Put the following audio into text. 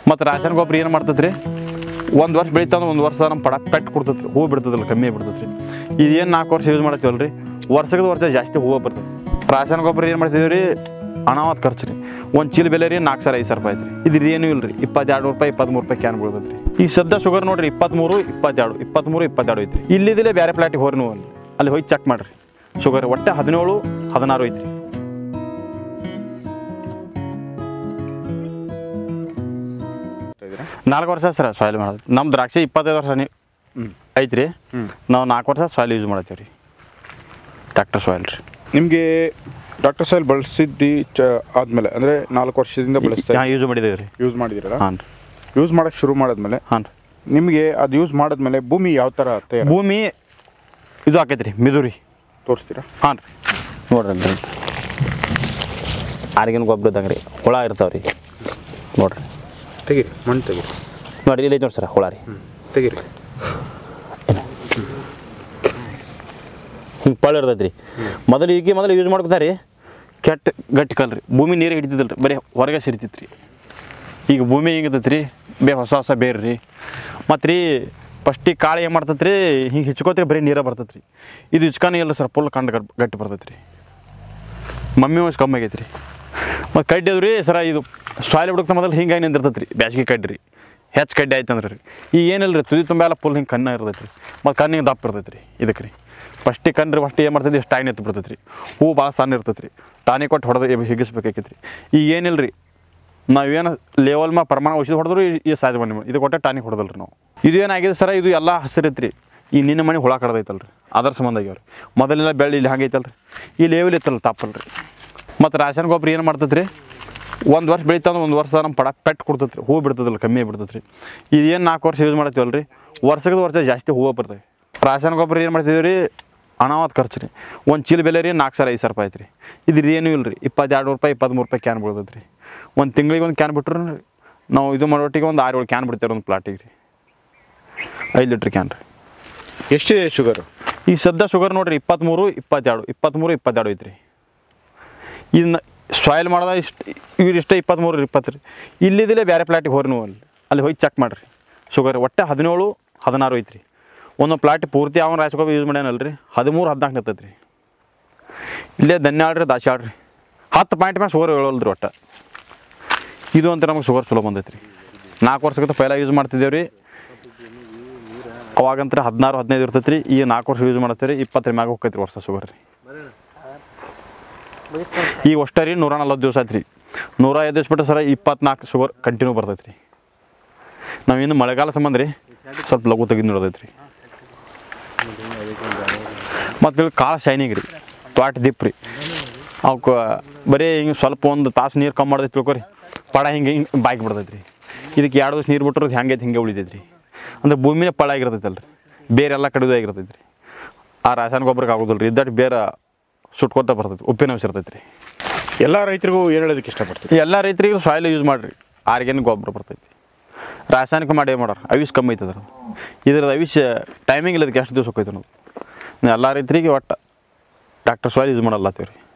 ಮತ್ತು ರಾಸಾಯನಿಕ ಗೊಬ್ಬರ ಏನು ಮಾಡ್ತೈತೆ ರೀ ಒಂದು ವರ್ಷ ಬೆಳಿತಂದ್ರೆ ಒಂದು ವರ್ಷ ನಮ್ಮ ಪಡ ಪೆಟ್ಟು ಕೊಡ್ತೈತೆ ರೀ ಹೂವು ಬಿಡ್ತದಲ್ಲ ಕಮ್ಮಿ ಬಿಡ್ತೈತೆ ರೀ ಇದೇನು ನಾಲ್ಕು ವರ್ಷ ಯೂಸ್ ಮಾಡತ್ತೀವಲ್ಲ ರೀ ವರ್ಷದ ವರ್ಷ ಜಾಸ್ತಿ ಹೂವು ಬರ್ತದೆ ರಾಸಾಯನಿಕ ಗೊಬ್ಬರ ಏನು ಮಾಡ್ತಿದ್ದೀವಿ ರೀ ಅನಾವತ್ ಖರ್ಚು ರೀ ಒಂದು ಚೀಲ ಬೆಲೆ ರೀ ನಾಲ್ಕು ಸಾವಿರ ಐದು ಸಾವಿರ ರೂಪಾಯಿ ಐತೆ ರೀ ಇದ್ರದ್ದು ಏನೂ ಇಲ್ಲ ರೀ ಇಪ್ಪತ್ತೆರಡು ರೂಪಾಯಿ ಇಪ್ಪತ್ತ್ಮೂರು ರೂಪಾಯಿ ಕ್ಯಾನ್ ಬೀಳ್ತೈತೆ ರೀ ಈ ಸದ್ದ ಶುಗರ್ ನೋಡ್ರಿ ಇಪ್ಪತ್ತ್ಮೂರು ಇಪ್ಪತ್ತೆರಡು ಇಪ್ಪತ್ತ್ಮೂರು ಇಪ್ಪತ್ತೆರಡು ಐತ್ರಿ ಇಲ್ಲಿದ್ದಿಲ್ಲೇ ಬೇರೆ ಪ್ಲಾಟಿಗೆ ಹೋರಿ ನೀವು ಅಲ್ಲಿ ಅಲ್ಲಿ ಹೋಗಿ ಚೆಕ್ ಮಾಡಿರಿ ಶುಗರ್ ಒಟ್ಟು ಹದಿನೇಳು ಹದಿನಾರು ಐತ್ರಿ ನಾಲ್ಕು ವರ್ಷ ಸರ್ ಸಾಯಿಲ್ ಮಾಡೋದು ನಮ್ಮ ದ್ರಾಕ್ಷಿ ಇಪ್ಪತ್ತೈದು ವರ್ಷ ನೀ ಐತ್ರಿ ನಾವು ನಾಲ್ಕು ವರ್ಷ ಸಾಯಿಲ್ ಯೂಸ್ ಮಾಡತ್ತೀವಿ ರೀ ಟ್ಯಾಕ್ಟರ್ ಸಾಯಿಲ್ ರೀ ನಿಮಗೆ ಡಾಕ್ಟರ್ ಸಾಯಿಲ್ ಬಳಸಿದ್ದು ಚ ಆದಮೇಲೆ ಅಂದರೆ ನಾಲ್ಕು ವರ್ಷದಿಂದ ಬಳಸ್ತಾ ಹಾಂ ಯೂಸ್ ಮಾಡಿದ್ದೀವಿ ರೀ ಯೂಸ್ ಮಾಡಿದಿರಲ್ಲ ಹಾಂ ರೀ ಯೂಸ್ ಮಾಡೋಕ್ಕೆ ಶುರು ಮಾಡಿದ್ಮೇಲೆ ಹಾಂ ರೀ ನಿಮಗೆ ಅದು ಯೂಸ್ ಮಾಡಿದ್ಮೇಲೆ ಭೂಮಿ ಯಾವ ಥರ ತಯಾರು ಭೂಮಿ ಇದು ಆಕೈತೆ ರೀ ಮಿದುರಿ ತೋರಿಸ್ತೀರಾ ಹಾಂ ರೀ ನೋಡ್ರಿ ಅಲ್ಲಿ ಆರ್ಗಿನ ಗೊಬ್ಬರ ಇದ್ದಂಗೆ ರೀ ಹುಳ ಇರ್ತಾವೆ ರೀ ನೋಡ್ರಿ ತೆಗೀರಿ ಮಣ್ಣು ತೆಗೀರಿ ನೋಡ್ರಿ ಇಲ್ಲಿ ಐತೆ ನೋಡಿ ಸರ್ ಹುಳ ರೀ ತೆಗೀರಿ ಹಿಂಗೆ ಪಳ್ಳ ಇರ್ತೈತೆ ರೀ ಮೊದಲು ಈಗ ಮೊದಲು ಯೂಸ್ ಮಾಡ್ಕೊತಾರೆ ರೀ ಕೆಟ್ಟ ಗಟ್ಟಿ ಕಲ್ ರೀ ಭೂಮಿ ನೀರು ಹಿಡಿತಿದ್ದಿಲ್ಲ ರೀ ಬರೀ ಹೊರಗೆ ಸಿರಿತಿತ್ತು ರೀ ಈಗ ಭೂಮಿ ಹಿಂಗತೈತೆ ರೀ ಬೇ ಹೊಸ ಹೊಸ ಬೇರೆ ರೀ ಮತ್ತು ರೀ ಫಸ್ಟಿಗೆ ಕಾಳು ಏನು ಮಾಡ್ತೈತೆ ರೀ ಹಿಂಗೆ ಹಿಚ್ಕೋತ್ರಿ ಬರೀ ನೀರೇ ಬರ್ತೈತೆ ರೀ ಇದು ಹಿಚ್ಕಾನೇ ಇಲ್ಲ ಸರ್ ಫುಲ್ ಕಂಡು ಗಟ್ ಗಟ್ಟಿ ಬರ್ತೈತೆ ರೀ ಮಮ್ಮಿ ವಯಸ್ಸು ಕಮ್ಮಿ ಆಗೈತೆ ರೀ ಮತ್ತು ಕಡ್ಡಿ ಅದು ರೀ ಸರ ಇದು ಸಾಯಿಲ್ ಬಿಡಕ್ಕೆ ಮೊದಲು ಹಿಂಗಾಗಿ ನಿಂದಿರ್ತೈತೆ ರೀ ಬ್ಯಾಸ್ಗೆ ಕಡ್ಡಿ ರೀ ಹೆಚ್ಚು ಕಡ್ಡಿ ಆಯ್ತು ಅಂದ್ರೆ ರೀ ಈಗ ಏನಿಲ್ಲ ರೀ ತುದಿ ತುಂಬ ಎಲ್ಲ ಫುಲ್ ಹಿಂಗೆ ಕಣ್ಣ ಇರ್ತೈತೆ ರೀ ಮತ್ತು ಕಣ್ಣಿಗೆ ದಪ್ಪ ಇರ್ತೈತೆ ರೀ ಇದಕ್ಕೆ ರೀ ಫಸ್ಟಿಗೆ ಕಣ್ರಿ ಫಸ್ಟ್ ಏನು ಮಾಡ್ತೈತಿ ಇಷ್ಟು ಟೈನ್ ಎತ್ತು ಬಿಡ್ತೈತೆ ರೀ ಹೂ ಭಾಳ ಸಣ್ಣ ಇರ್ತೈತೆ ರೀ ಟಾನಿ ಕೊಟ್ಟು ಹೊಡೆದು ಹಿಗಿಸ್ಬೇಕಾಕೈತೆ ರೀ ಈಗ ಏನಿಲ್ಲ ರೀ ನಾವೇನು ಲೆವೆಲ್ ಮಾ ಪ್ರಮಾಣ ಔಷಧಿ ಹೊಡೆದ್ರು ಈ- ಈ ಸಹಜ ಬನ್ನಿ ಇದು ಕೊಟ್ಟೆ ಟಾನಿಕ್ ಹೊಡೆದಲ್ಲ ರೀ ನಾವು ಇದು ಏನಾಗಿದೆ ಸರ ಇದು ಎಲ್ಲ ಹಸಿರೈತೆ ರೀ ಈ ನಿನ್ನ ಮನೆ ಹುಳ ಕಡ್ದೈತಲ್ಲ ರೀ ಅದರ ಸಂಬಂಧ ಆಗ್ಯಾವ ರೀ ಮೊದಲೆಲ್ಲ ಬೆಳ್ಳಿ ಇಲ್ಲಿ ಹಂಗೈತಲ್ಲ ರೀ ಈ ಲೆವೆಲ್ ಇತ್ತಲ್ಲ ತಾಪಲ್ಲ ರೀ ಮತ್ತು ರಾಸಾಯನಿಕ ಗೊಬ್ಬರ ಏನು ಮಾಡ್ತೈತೆ ರೀ ಒಂದು ವರ್ಷ ಬೆಳಿತಂದ್ರೆ ಒಂದು ವರ್ಷ ನಮ್ಮ ಪಡ ಪೆಟ್ಟು ಕೊಡ್ತೈತೆ ರೀ ಹೂವು ಬಿಡ್ತದಲ್ಲ ಕಮ್ಮಿ ಬಿಡ್ತೈತೆ ರೀ ಇದೇನು ನಾಲ್ಕು ವರ್ಷ ಯೂಸ್ ಮಾಡತ್ತೀವಲ್ಲ ರೀ ವರ್ಷದ ವರ್ಷ ಜಾಸ್ತಿ ಹೂವು ಬರ್ತವೆ ರಾಸಾಯನಿಕ ಗೊಬ್ಬರ ಏನು ಮಾಡ್ತಿದ್ದೀವಿ ರೀ ಅನಾವತ್ ಖರ್ಚು ರೀ ಒಂದು ಚೀಲ ಬೆಲೆ ರೀ ನಾಲ್ಕು ಸಾವಿರ ಐದು ಸಾವಿರ ರೂಪಾಯಿ ಐತೆ ರೀ ಇದ್ರದ್ದು ಏನೂ ಇಲ್ಲ ರೀ ಇಪ್ಪತ್ತೆರಡು ರೂಪಾಯಿ ಇಪ್ಪತ್ತ್ಮೂರು ರೂಪಾಯಿ ಕ್ಯಾನ್ ಬೀಳ್ತೈತೆ ರೀ ಒಂದು ತಿಂಗಳಿಗೆ ಒಂದು ಕ್ಯಾನ್ ಬಿಟ್ರು ನಾವು ಇದು ಮಾಡೋಟ್ಟಿಗೆ ಒಂದು ಆರು ಏಳು ಕ್ಯಾನ್ ಬಿಡ್ತೇವೆ ಒಂದು ಪ್ಲಾಟಿಗೆ ರೀ ಐದು ಲೀಟ್ರ್ ಕ್ಯಾನ್ ರೀ ಎಷ್ಟಿದೆ ಶುಗರು ಈ ಸದ್ದ ಶುಗರ್ ನೋಡ್ರಿ ಇಪ್ಪತ್ತ್ಮೂರು ಇಪ್ಪತ್ತೆರಡು ಇಪ್ಪತ್ತ್ಮೂರು ಇಪ್ಪತ್ತೆರಡು ಐತ್ರಿ ಇದನ್ನ ಸಾಯಿಲ್ ಮಾಡೋದ ಇಷ್ಟು ಇವ್ರು ಇಷ್ಟೇ ಇಪ್ಪತ್ತ್ಮೂರು ಇಪ್ಪತ್ತು ರೀ ಇಲ್ಲಿದ್ದಿಲ್ಲೇ ಬೇರೆ ಪ್ಲಾಟಿಗೆ ಹೋರಿ ನೀವು ಅಲ್ಲಿ ಅಲ್ಲಿ ಹೋಗಿ ಚೆಕ್ ಮಾಡಿರಿ ಶುಗರ್ ಒಟ್ಟು ಹದಿನೇಳು ಹದಿನಾರು ಐತ್ರಿ ಒಂದೊಂದು ಪ್ಲಾಟ್ ಪೂರ್ತಿ ಅವನ ರಾಜ್ಕೋಬಿ ಯೂಸ್ ಮಾಡ್ಯಾನಲ್ಲ ರೀ ಹದಿಮೂರು ಹದಿನಾಲ್ಕು ನಿಂತೈತೆ ರೀ ಇಲ್ಲೇ ಧನ್ಯಾಳ ರೀ ದಾಸ್ಯಾಳ ರೀ ಹತ್ತು ಪಾಯಿಂಟ್ ಮ್ಯಾಗ ಶುಗರ್ ಹೇಳಲ್ರಿ ಒಟ್ಟು ಇದು ಅಂತ ನಮಗೆ ಶುಗರ್ ಚಲೋ ಬಂದೈತೆ ರೀ ನಾಲ್ಕು ವರ್ಷಕ್ಕಿಂತ ಪೈಲ ಯೂಸ್ ಮಾಡ್ತಿದ್ದೇವೆ ರೀ ಅವಾಗಂತ್ರ ಹದಿನಾರು ಹದಿನೈದು ಇರ್ತೈತೆ ರೀ ಈಗ ನಾಲ್ಕು ವರ್ಷ ಯೂಸ್ ಮಾಡತ್ತೀರಿ ಇಪ್ಪತ್ತರ ಮ್ಯಾಗ ಹೋಗ್ತೈತೆ ರೀ ವರ್ಷ ಶುಗರ್ ರೀ ಈಗ ಅಷ್ಟೇ ರೀ ನೂರ ನಲ್ವತ್ತು ದಿವಸ ಆಯ್ತು ರೀ ನೂರ ಐದು ದಿವಸ ಬಿಟ್ಟರೆ ಸರ ಇಪ್ಪತ್ನಾಲ್ಕು ಶುಗರ್ ಕಂಟಿನ್ಯೂ ಬರ್ತೈತೆ ರೀ ನಾವು ಇನ್ನು ಮಳೆಗಾಲ ಸಂಬಂಧ ರೀ ಸ್ವಲ್ಪ ಲಘು ತೆಗೆದು ನೋಡೋದೈತೆ ರೀ ಮತ್ತು ಕಾಳು ಶೈನಿಂಗ್ ರೀ ತ್ವಾಟ ದಿಪ್ ರೀ ಅವಕ್ಕೆ ಬರೀ ಹಿಂಗೆ ಸ್ವಲ್ಪ ಒಂದು ತಾಸು ನೀರು ಕಮ್ಮಿ ಮಾಡ್ದೈತೆ ತಿಳ್ಕೊರಿ ಪಡ ಹಿಂಗೆ ಹಿಂಗೆ ಬಾಯ್ಕೆ ಬಿಡ್ತೈತೆ ರೀ ಇದಕ್ಕೆ ಎರಡು ದಿವಸ ನೀರು ಬಿಟ್ಟರೆ ಹೆಂಗೆ ಹಿಂಗೆ ಉಳಿತೈತೆ ರೀ ಅಂದ್ರೆ ಭೂಮಿನೇ ಪಳ ಆಗಿರ್ತೈತಲ್ಲ ರೀ ಬೇರೆ ಎಲ್ಲ ಕಡಿದು ಆಗಿರ್ತೈತೆ ರೀ ಆ ರಾಸಾಯನಿಕ ಗೊಬ್ಬರಕ್ಕೆ ಆಗೋದಿಲ್ಲ ರೀ ಇದ್ದಟ್ಟು ಬೇರೆ ಸುಟ್ಕೊತ ಬರ್ತೈತಿ ಉಪ್ಪಿನ ಅಂಶ ಇರ್ತೈತೆ ರೀ ಎಲ್ಲ ರೈತರಿಗೂ ಏನು ಹೇಳೋದಕ್ಕೆ ಇಷ್ಟಪಡ್ತೀವಿ ಎಲ್ಲ ರೈತರಿಗೂ ಸಾಯಿಲ್ ಯೂಸ್ ಮಾಡಿರಿ ಆರ್ಗ್ಯಾನಿಕ್ ಗೊಬ್ಬರ ಬರ್ತೈತಿ ರಾಸಾಯನಿಕ ಮಾಡಿ ಏನು ಮಾಡೋರು ಅವಿಷ್ ಕಮ್ಮಿ ಐತದ ಇದ್ರದ್ದು ಅವಿಷ್ ಟೈಮಿಂಗ್ ಇಲ್ಲದಕ್ಕೆ ಎಷ್ಟು ದಿವಸ ಹೋಗ್ತೈತೆ ನಾವು ಎಲ್ಲ ರೈತರಿಗೆ ಒಟ್ಟು ಡಾಕ್ಟರ್ ಸಾಯಿಲ್ ಯೂಸ್ ಮಾಡಲ್ಲತ್ತೀವಿ ರೀ